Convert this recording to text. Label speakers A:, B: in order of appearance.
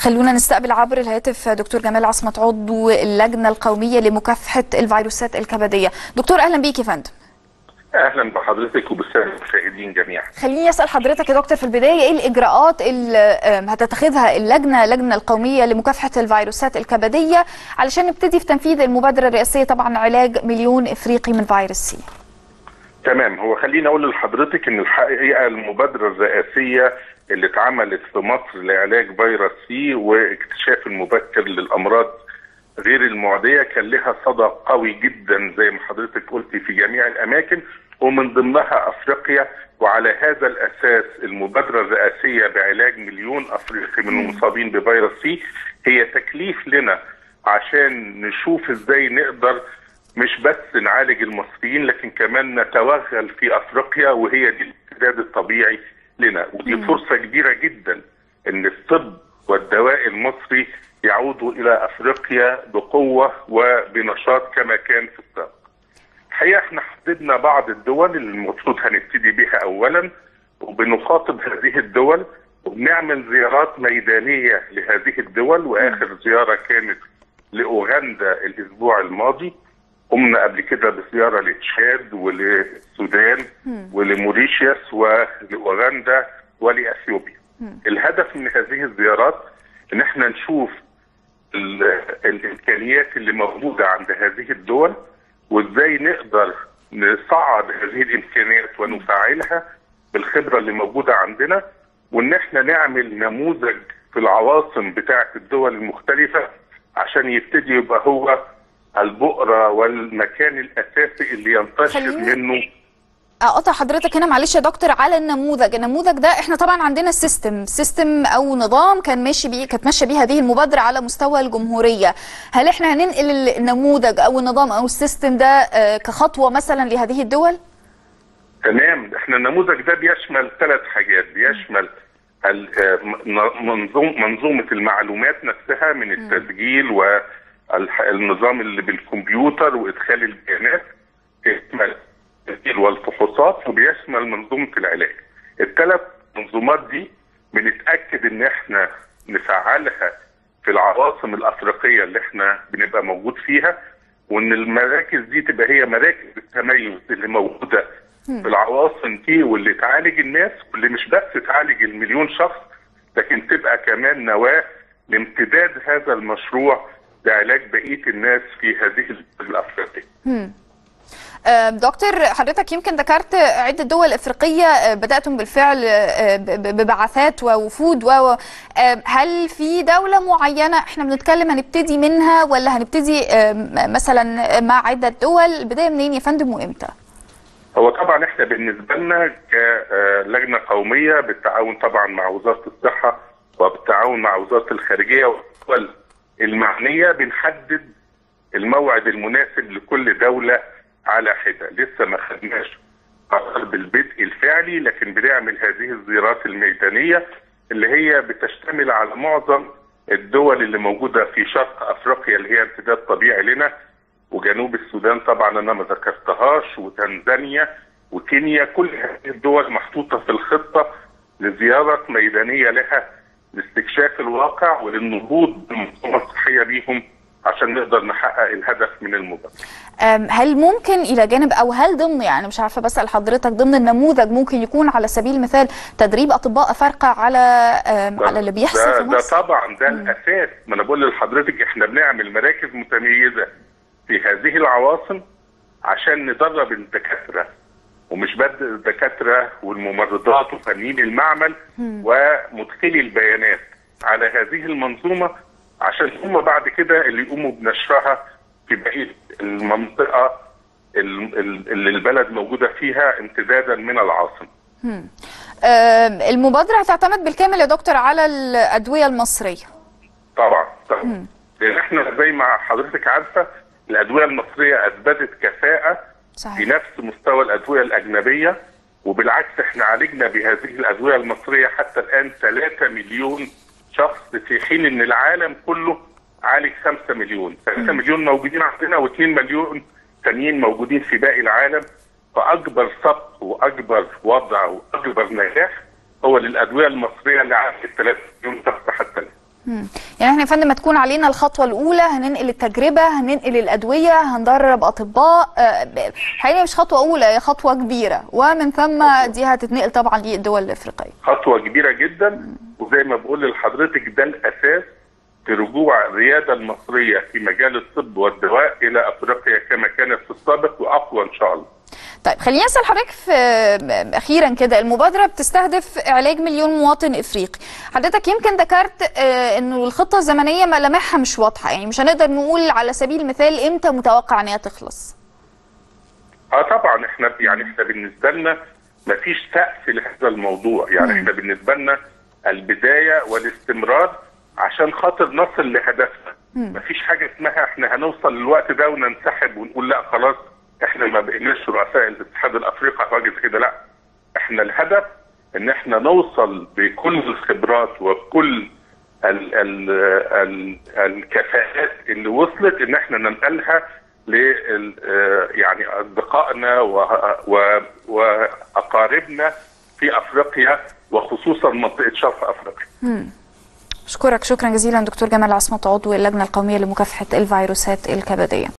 A: خلونا نستقبل عبر الهاتف دكتور جمال عصمت عضو اللجنه القوميه لمكافحه الفيروسات الكبديه دكتور اهلا بيك يا فندم
B: اهلا بحضرتك وبالساده المشاهدين جميعا
A: خليني اسال حضرتك يا دكتور في البدايه ايه الاجراءات اللي هتتخذها اللجنه اللجنه القوميه لمكافحه الفيروسات الكبديه علشان نبتدي في تنفيذ المبادره الرئاسيه طبعا علاج مليون افريقي من فيروس سي
B: تمام هو خليني اقول لحضرتك ان الحقيقه المبادره الرئاسيه اللي اتعملت في مصر لعلاج فيروس سي واكتشاف المبكر للامراض غير المعديه كان لها صدى قوي جدا زي ما حضرتك قلتي في جميع الاماكن ومن ضمنها افريقيا وعلى هذا الاساس المبادره الرئاسيه بعلاج مليون افريقي من المصابين بفيروس سي هي تكليف لنا عشان نشوف ازاي نقدر مش بس نعالج المصريين لكن كمان نتوغل في افريقيا وهي دي الامتداد الطبيعي لنا ودي فرصه كبيره جدا ان الطب والدواء المصري يعودوا الى افريقيا بقوه وبنشاط كما كان في السابق. الحقيقه احنا حددنا بعض الدول اللي المفروض هنبتدي بها اولا وبنخاطب هذه الدول وبنعمل زيارات ميدانيه لهذه الدول واخر زياره كانت لاوغندا الاسبوع الماضي قمنا قبل كده بزياره لتشاد وللسودان ولموريشيوس ولاوغندا ولاثيوبيا. الهدف من هذه الزيارات ان احنا نشوف الامكانيات اللي موجوده عند هذه الدول وازاي نقدر نصعد هذه الامكانيات ونفعلها بالخبره اللي موجوده عندنا وان احنا نعمل نموذج في العواصم بتاعه الدول المختلفه عشان يبتدي يبقى هو البؤره والمكان الاساسي اللي ينتشر منه
A: اقطع حضرتك هنا معلش يا دكتور على النموذج النموذج ده احنا طبعا عندنا سيستم سيستم او نظام كان ماشي بيه كانت ماشيه بيه هذه المبادره على مستوى الجمهوريه هل احنا هننقل النموذج او النظام او السيستم ده كخطوه مثلا لهذه الدول
B: تمام احنا النموذج ده بيشمل ثلاث حاجات بيشمل منظوم منظومه المعلومات نفسها من التسجيل والنظام اللي بالكمبيوتر وادخال البيانات يشمل التسجيل والفحوصات وبيشمل منظومه العلاج. الثلاث منظومات دي بنتاكد ان احنا نفعلها في العواصم الافريقيه اللي احنا بنبقى موجود فيها وان المراكز دي تبقى هي مراكز التميز اللي موجوده في العواصم دي واللي تعالج الناس واللي مش بس تعالج المليون شخص لكن تبقى كمان نواه لامتداد هذا المشروع لعلاج بقيه الناس في هذه الافريقيه.
A: دكتور حضرتك يمكن ذكرت عدة دول إفريقية بدأتم بالفعل ببعثات ووفود و هل في دولة معينة احنا بنتكلم هنبتدي منها ولا هنبتدي مثلا مع عدة دول البداية منين يا فندم وإمتى؟
B: هو طبعا احنا بالنسبة لنا كلجنة قومية بالتعاون طبعا مع وزارة الصحة وبالتعاون مع وزارة الخارجية والدول المعنية بنحدد الموعد المناسب لكل دولة على حده لسه ما خدناش قرار بالبدء الفعلي لكن بنعمل هذه الزيارات الميدانيه اللي هي بتشتمل على معظم الدول اللي موجوده في شرق افريقيا اللي هي امتداد طبيعي لنا وجنوب السودان طبعا انا ما ذكرتهاش وتنزانيا وكينيا كل هذه الدول محطوطه في الخطه لزياره ميدانيه لها لاستكشاف الواقع وللنهوض بالمنظومه الصحيه بيهم عشان نقدر نحقق الهدف من المبادره.
A: هل ممكن الى جانب او هل ضمن يعني مش عارفه بسال حضرتك ضمن النموذج ممكن يكون على سبيل المثال تدريب اطباء افارقه على على اللي بيحصل
B: ده
A: في مصر؟
B: ده طبعا ده م. الاساس ما انا بقول لحضرتك احنا بنعمل مراكز متميزه في هذه العواصم عشان ندرب الدكاتره ومش بس الدكاتره والممرضات وفنيين المعمل م. ومدخلي البيانات على هذه المنظومه عشان هم بعد كده اللي يقوموا بنشرها في بقيه المنطقه اللي البلد موجوده فيها امتدادا من العاصمه.
A: المبادره هتعتمد بالكامل يا دكتور على الادويه المصريه.
B: طبعا طبعا لان احنا زي ما حضرتك عارفه الادويه المصريه اثبتت كفاءه صحيح. بنفس مستوى الادويه الاجنبيه وبالعكس احنا عالجنا بهذه الادويه المصريه حتى الان 3 مليون شخص في حين ان العالم كله عالج 5 مليون 3 مليون موجودين عندنا و2 مليون تانيين موجودين في باقي العالم فاكبر سبق واكبر وضع واكبر نجاح هو للادويه المصريه اللي عالجت 3 مليون شخص حتى الان
A: يعني احنا يا فندم هتكون علينا الخطوه الاولى هننقل التجربه هننقل الادويه هندرب اطباء آه، ب- حقيقه مش خطوه اولى هي خطوه كبيره ومن ثم دي هتتنقل طبعا للدول الافريقيه
B: خطوه كبيره جدا وزي ما بقول لحضرتك ده الاساس في رجوع الرياده المصريه في مجال الطب والدواء الى افريقيا كما كانت في السابق واقوى ان شاء الله.
A: طيب خليني اسال حضرتك في اخيرا كده المبادره بتستهدف علاج مليون مواطن افريقي حضرتك يمكن ذكرت آه، انه الخطه الزمنيه ملامحها مش واضحه يعني مش هنقدر نقول على سبيل المثال امتى متوقع ان هي تخلص
B: اه طبعا احنا يعني احنا بالنسبه لنا مفيش سقف لهذا الموضوع يعني احنا بالنسبه لنا البدايه والاستمرار عشان خاطر نصل لهدفنا مفيش حاجه اسمها احنا هنوصل للوقت ده وننسحب ونقول لا خلاص احنا ما بقيناش رؤساء الاتحاد الافريقي او حاجه زي كده لا احنا الهدف ان احنا نوصل بكل الخبرات وكل ال ال ال الكفاءات اللي وصلت ان احنا ننقلها ل يعني اصدقائنا و- و- واقاربنا في افريقيا وخصوصا منطقه شرق افريقيا.
A: اشكرك شكرا جزيلا دكتور جمال عصمت عضو اللجنه القوميه لمكافحه الفيروسات الكبديه